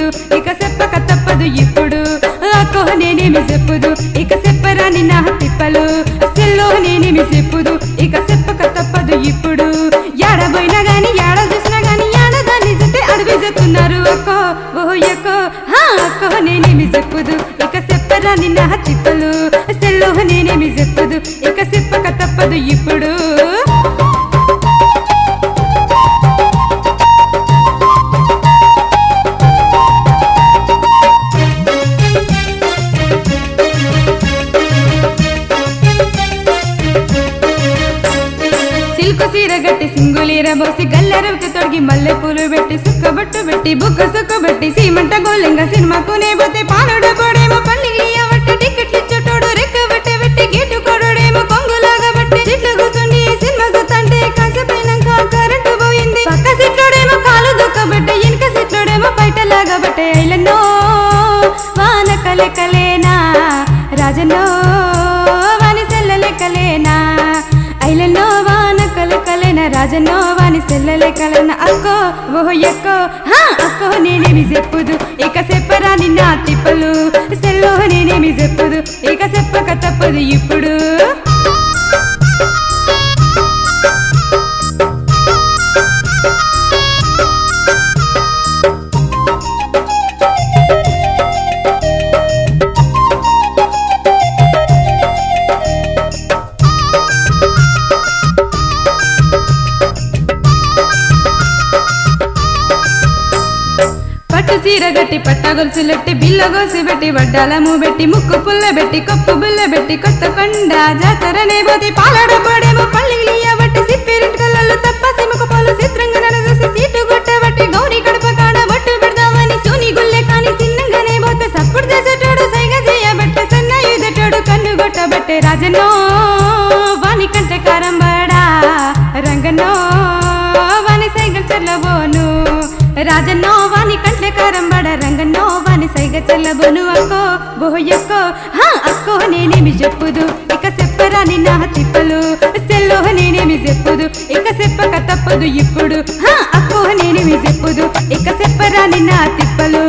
చెప్పుదు ఇక చెప్పక తప్పదు ఇప్పుడు అక్కో నేనేమి చెప్పుదు ఇక చెప్పరాని నా తిప్పలు సెల్లో నేనేమి చెప్పుదు ఇక చెప్పక తప్పదు ఇప్పుడు ఏడబోయినా గాని ఏడ చూసినా గాని ఏడదాన్ని చూస్తే అడవి చెప్తున్నారు అక్కో ఓ ఎక్కో హా అక్కో నేనేమి చెప్పుదు ఇక చెప్పరాని నా తిప్పలు సెల్లో నేనేమి చెప్పుదు ఇక చెప్పక తప్పదు ఇప్పుడు సిల్కు సీర గట్టి సింగులీర బోసి గల్లెరవికి తొడిగి మల్లె పూలు పెట్టి సుక్కబట్టు పెట్టి బుగ్గ సుక్కబెట్టి సీమంట గోలింగ సినిమాకు నేపోతే పానుడ పోడేమో పల్లికి అవట్టి టికెట్లు చుట్టోడు రెక్క బట్టే పెట్టి గేటు కొడోడేమో కొంగులాగా బట్టి సీట్లు కూర్చుండి సినిమా చూస్తుంటే కాసేపోయినాక కరెంటు పోయింది పక్క సీట్లోడేమో కాలు దుక్కబట్టే వెనక సీట్లోడేమో బయట లాగబట్టే ఐలన్నో వాన కలెకలేనా రాజన్నో వాని సెల్లలెక్కలేనా ఐలన్నో వాన కలకలేన రాజన్నో వాని సెల్లలెక్కలేన అక్కో ఓహో ఎక్కో హా అక్కో నేనేమి చెప్పుదు ఇక చెప్పరాని నా తిప్పలు సెల్లో నేనేమి చెప్పుదు ఇక చెప్పక తప్పదు ఇప్పుడు పట్టు చీర గట్టి పట్ట గొలుసులెట్టి బిల్ల గోసి పెట్టి వడ్డాలము పెట్టి ముక్కు పుల్ల పెట్టి కప్పు బుల్ల పెట్టి కొత్త కొండ జాతరనే పోతే పాలడ పోడేమో పల్లిలి బట్టి సిప్పిరింటి కళ్ళల్లో తప్ప సిముకు పాలు చిత్రంగా నడదూసి సీటు కొట్టబట్టి గౌరీ కడప కాడ బొట్టు పెడదామని సూని గుల్లె కాని చిన్నంగానే పోతే సప్పుడు చేసేటోడు సైగ చేయబట్టే సన్నాయుదటోడు కన్ను కొట్టబట్టే రాజన్నో వాని కంటే కారం బడా రంగన్నో వాని సైగలు చెల్లబోను రాజన్నో వాని కంట్లే కారం బడ రంగన్నో వాని సైగ చెల్లబోను అక్కో బోయక్కో హా అక్కో నేనేమి చెప్పుదు ఇక చెప్పరాని నా తిప్పలు సెల్లో నేనేమి చెప్పుదు ఇక చెప్పక తప్పదు ఇప్పుడు హా అక్కో నేనేమి చెప్పుదు ఇక చెప్పరాని నా తిప్పలు